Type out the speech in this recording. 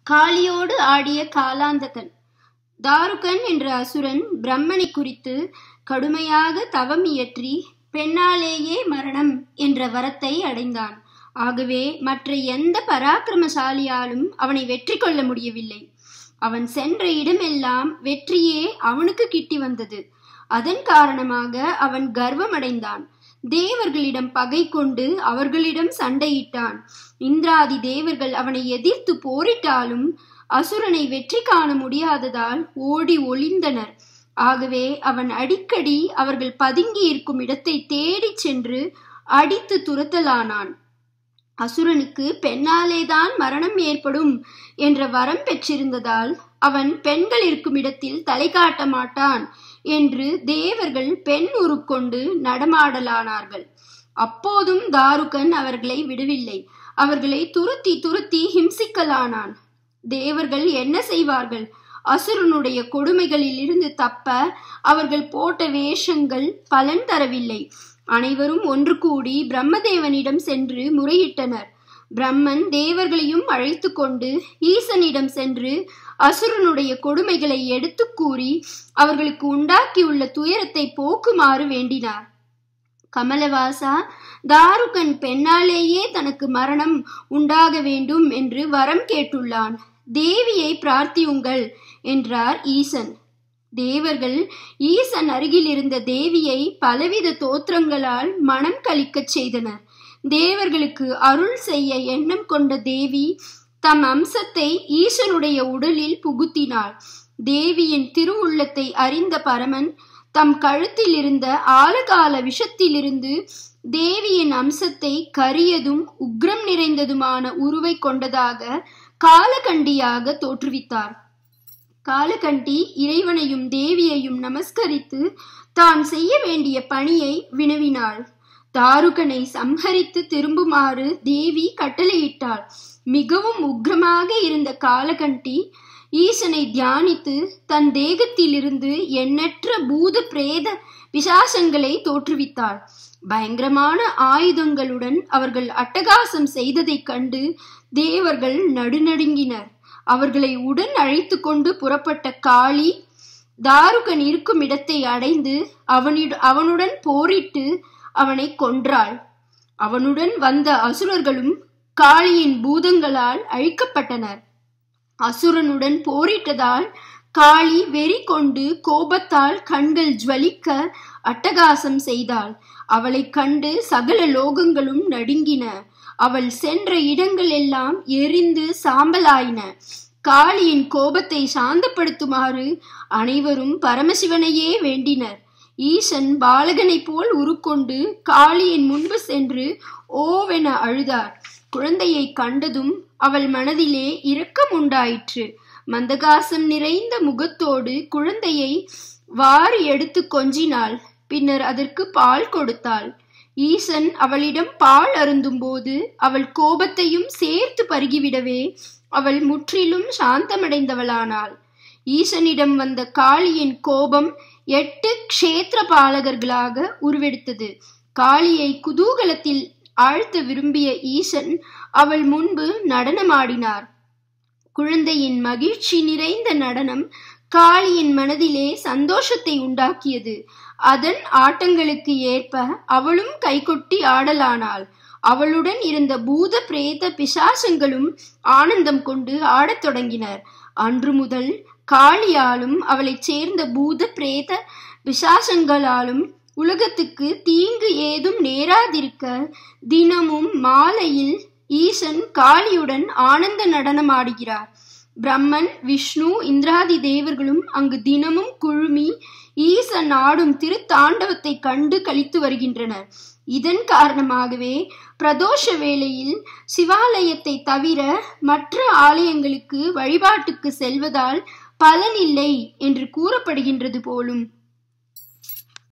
காளியோடு ஆடிய காலாந்தகன் தாருகன் என்ற அசுரன் பிரம்மனை குறித்து கடுமையாக தவம் இயற்றி பெண்ணாலேயே மரணம் என்ற வரத்தை அடைந்தான் ஆகவே மற்ற எந்த பராக்கிரமசாலியாலும் அவனை வெற்றி கொள்ள முடியவில்லை அவன் சென்ற இடமெல்லாம் வெற்றியே அவனுக்கு கிட்டி வந்தது அதன் காரணமாக அவன் கர்வமடைந்தான் தேவர்களிடம் பகை கொண்டு அவர்களிடம் சண்டையிட்டான் இந்திராதி தேவர்கள் அவனை எதிர்த்து போரிட்டாலும் அசுரனை வெற்றி காண முடியாததால் ஓடி ஒளிந்தனர் ஆகவே அவன் அடிக்கடி அவர்கள் பதுங்கி இருக்கும் இடத்தை தேடிச் சென்று அடித்து துரத்தலானான் அசுரனுக்கு பெண்ணாலேதான் மரணம் ஏற்படும் என்ற வரம் பெற்றிருந்ததால் அவன் பெண்கள் இருக்கும் இடத்தில் தலை காட்ட மாட்டான் என்று தேவர்கள் பெண் உருக்கொண்டு நடமாடலானார்கள் அப்போதும் தாருகன் அவர்களை விடவில்லை அவர்களை துருத்தி துருத்தி ஹிம்சிக்கலானான் தேவர்கள் என்ன செய்வார்கள் அசுரனுடைய கொடுமைகளில் இருந்து தப்ப அவர்கள் போட்ட வேஷங்கள் பலன் தரவில்லை அனைவரும் ஒன்று கூடி பிரம்மதேவனிடம் சென்று முறையிட்டனர் பிரம்மன் தேவர்களையும் அழைத்து கொண்டு ஈசனிடம் சென்று அசுரனுடைய கொடுமைகளை எடுத்து கூறி அவர்களுக்கு உண்டாக்கியுள்ள துயரத்தை போக்குமாறு வேண்டினார் கமலவாசா தாருகன் பெண்ணாலேயே தனக்கு மரணம் உண்டாக வேண்டும் என்று வரம் கேட்டுள்ளான் தேவியை பிரார்த்தியுங்கள் என்றார் ஈசன் தேவர்கள் ஈசன் அருகில் இருந்த தேவியை பலவித தோற்றங்களால் மனம் கழிக்கச் செய்தனர் தேவர்களுக்கு அருள் செய்ய எண்ணம் கொண்ட தேவி தம் அம்சத்தை ஈசனுடைய உடலில் புகுத்தினாள் தேவியின் திருவுள்ளத்தை அறிந்த பரமன் தம் கழுத்தில் இருந்த ஆலகால விஷத்திலிருந்து தேவியின் அம்சத்தை கரியதும் உக்ரம் நிறைந்ததுமான உருவை கொண்டதாக காலகண்டியாக தோற்றுவித்தார் காலகண்டி இறைவனையும் தேவியையும் நமஸ்கரித்து தான் செய்ய வேண்டிய பணியை வினவினாள் தாருகனை சம்ஹரித்து திரும்புமாறு தேவி கட்டளையிட்டாள் மிகவும் உக்ரமாக இருந்த காலகண்டி ஈசனை தியானித்து தன் தேகத்திலிருந்து எண்ணற்ற பூத பிரேத பிசாசங்களை தோற்றுவித்தாள் பயங்கரமான ஆயுதங்களுடன் அவர்கள் அட்டகாசம் செய்ததைக் கண்டு தேவர்கள் நடுநடுங்கினர் அவர்களை உடன் அழைத்து கொண்டு புறப்பட்ட காளி தாருகன் இருக்கும் இடத்தை அடைந்து அவனிட அவனுடன் போரிட்டு அவனை கொன்றாள் அவனுடன் வந்த அசுரர்களும் காளியின் பூதங்களால் அழிக்கப்பட்டனர் அசுரனுடன் போரிட்டதால் காளி வெறி கொண்டு கோபத்தால் கண்கள் ஜுவலிக்க அட்டகாசம் செய்தாள் அவளை கண்டு சகல லோகங்களும் நடுங்கின அவள் சென்ற இடங்கள் எல்லாம் எரிந்து சாம்பலாயின காளியின் கோபத்தை சாந்தப்படுத்துமாறு அனைவரும் பரமசிவனையே வேண்டினர் ஈசன் பாலகனைப் போல் உருக்கொண்டு காளியின் முன்பு சென்று ஓவென அழுதார் குழந்தையை கண்டதும் அவள் மனதிலே இரக்கம் உண்டாயிற்று மந்தகாசம் நிறைந்த முகத்தோடு குழந்தையை வாரி எடுத்து கொஞ்சினாள் பின்னர் அதற்கு பால் கொடுத்தாள் ஈசன் அவளிடம் பால் அருந்தும்போது அவள் கோபத்தையும் சேர்த்து பருகிவிடவே அவள் முற்றிலும் சாந்தமடைந்தவளானாள் ஈசனிடம் வந்த காளியின் கோபம் எட்டு க்ஷேத்திர பாலகர்களாக உருவெடுத்தது காளியை குதூகலத்தில் ஆழ்த்த விரும்பிய ஈசன் அவள் முன்பு நடனமாடினார் குழந்தையின் மகிழ்ச்சி நிறைந்த நடனம் காளியின் மனதிலே சந்தோஷத்தை உண்டாக்கியது அதன் ஆட்டங்களுக்கு ஏற்ப அவளும் கைகொட்டி ஆடலானாள் அவளுடன் இருந்த பூத பிரேத பிசாசங்களும் ஆனந்தம் கொண்டு ஆடத் தொடங்கினர் அன்று முதல் காளியாலும் அவளைச் சேர்ந்த பூத பிரேத பிசாசங்களாலும் உலகத்துக்கு தீங்கு ஏதும் நேராதிருக்க தினமும் மாலையில் ஈசன் காளியுடன் ஆனந்த நடனமாடுகிறார் பிரம்மன் விஷ்ணு இந்திராதி தேவர்களும் அங்கு தினமும் குழுமி ஈசன் ஆடும் திருத்தாண்டவத்தை கண்டு கழித்து வருகின்றனர் இதன் காரணமாகவே பிரதோஷ வேளையில் சிவாலயத்தை தவிர மற்ற ஆலயங்களுக்கு வழிபாட்டுக்கு செல்வதால் பலனில்லை என்று கூறப்படுகின்றது போலும்